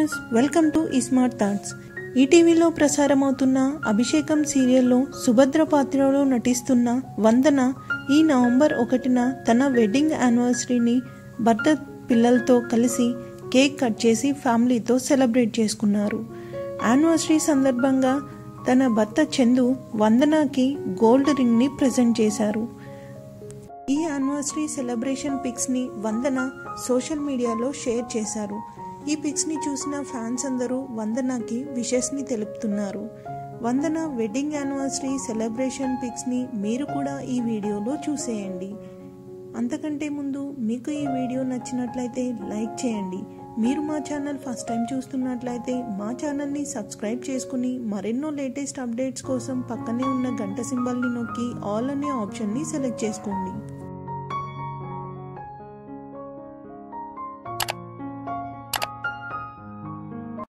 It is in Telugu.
listeners welcome to smart thoughts ఈటీవీలో ప్రసారమవుతున్న అభిషేకం సీరియల్లో సుభద్ర పాత్రలో నటిస్తున్న వందన ఈ నవంబర్ ఒకటిన తన వెడ్డింగ్ యానివర్సరీని భర్త పిల్లలతో కలిసి కేక్ కట్ చేసి ఫ్యామిలీతో సెలబ్రేట్ చేసుకున్నారు యానివర్సరీ సందర్భంగా తన భర్త చందు వందనకి గోల్డ్ రింగ్ని ప్రజెంట్ చేశారు ఈ యానివర్సరీ సెలబ్రేషన్ పిక్స్ ని వందన సోషల్ మీడియాలో షేర్ చేశారు ఈ పిక్స్ ని చూసిన ఫ్యాన్స్ అందరూ వందనకి విషెస్ ని తెలుపుతున్నారు Vandana wedding anniversary celebration pics ని మీరు కూడా ఈ వీడియోలో చూసేయండి అంతకంటే ముందు మీకు ఈ వీడియో నచ్చినట్లయితే లైక్ చేయండి మీరు మా ఛానల్ ఫస్ట్ టైం చూస్తున్నట్లయితే మా ఛానల్ని సబ్స్క్రైబ్ చేసుకుని మరెన్నో లేటెస్ట్ అప్డేట్స్ కోసం పక్కనే ఉన్న గంట సింబల్ని నొక్కి ఆల్ అనే ఆప్షన్ని సెలెక్ట్ చేసుకోండి